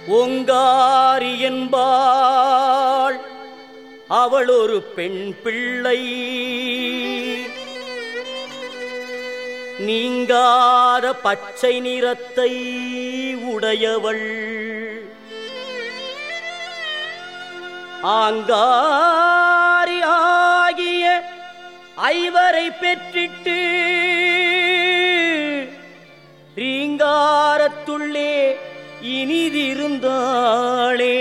ஓங்காரி என்பாள் அவள் ஒரு பெண் பிள்ளை நீங்காத பச்சை நிறத்தை உடையவள் ஆங்காரி ஆகிய ஐவரை பெற்றிட்டு ரீங்காரத்துள்ளே இனிதிருந்தாளே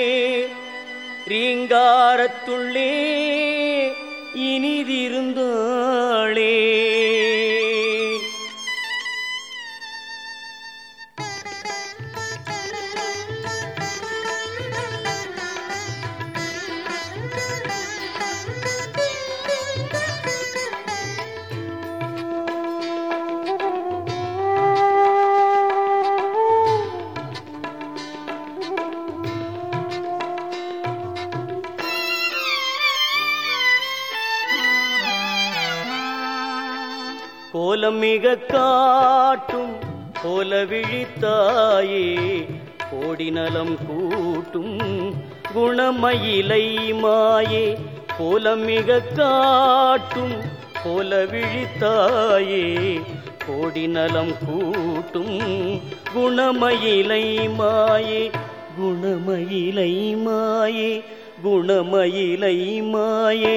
ரீங்காரத்துள்ளே இனிதிருந்தாளே கோலம் மிக காட்டும் கோல விழித்தாயே கோடி நலம் கூட்டும் குணமயிலை மாயே கோலம் மிக காட்டும் கோல விழித்தாயே கோடி நலம் கூட்டும் குணமயிலை மாயே குணமயிலை மாயே குணமயிலை மாயே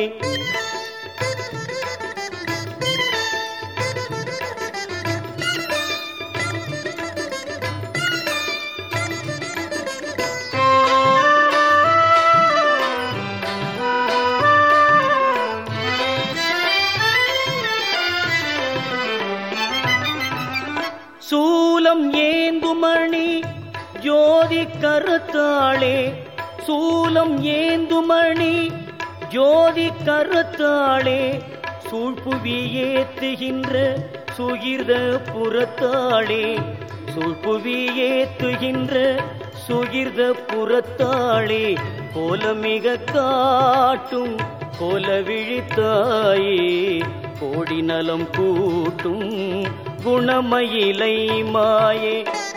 சூலம் ஏந்துமணி ஜோதி கருத்தாளே சூலம் ஏந்துமணி ஜோதி கருத்தாளே சூழ்புவி ஏத்துகின்ற சுகிர்த புறத்தாளே சூழ்புவி ஏத்துகின்ற சுகிர்த புறத்தாளே கோலமிக காட்டும் கோல விழித்தாயே கோடி நலம் கூட்டும் குணமயிலை மாயே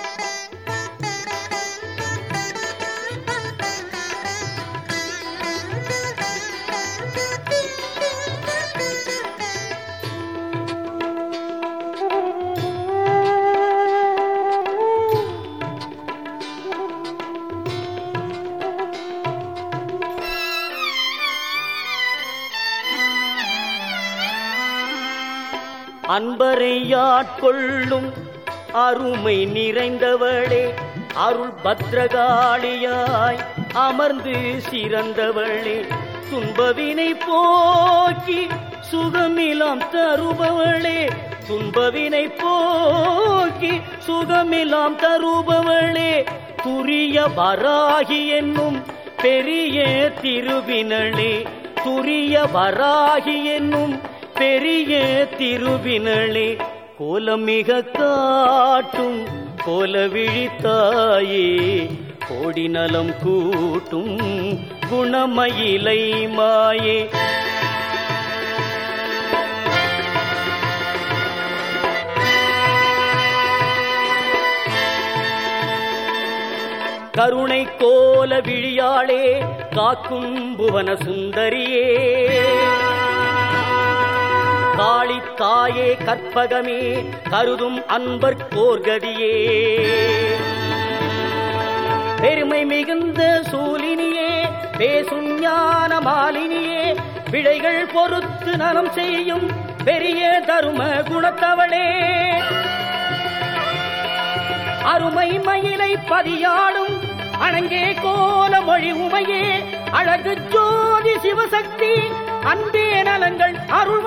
அன்பரை யாட்கொள்ளும் அருமை நிறைந்தவளே அருள் பத்ரகாளியாய் அமர்ந்து சிறந்தவளே துன்பவினை போக்கி சுகமிலாம் தருபவளே துன்பவினை போக்கி சுகமிலாம் தருபவளே துரிய வராகி என்னும் பெரிய திருவினளே துரிய வராகி என்னும் பெரிய திருவினளே கோலமிக காட்டும் கோல விழித்தாயே கோடி நலம் கூட்டும் குணமயிலை மாயே கருணை கோல விழியாளே காக்கும் புவன சுந்தரியே காளி தாயே கற்பகமே கருதும் அன்பர் கோர்கதியே பெருமை மிகுந்த சூலினியே பேசும் ஞான மாலினியே விடைகள் பொறுத்து நலம் செய்யும் பெரிய தரும குணத்தவளே அருமை மயிலை பதியாடும் அணங்கே கோல மொழி உமையே அழகு ஜோதி சிவசக்தி அன்பே நலங்கள் அருள்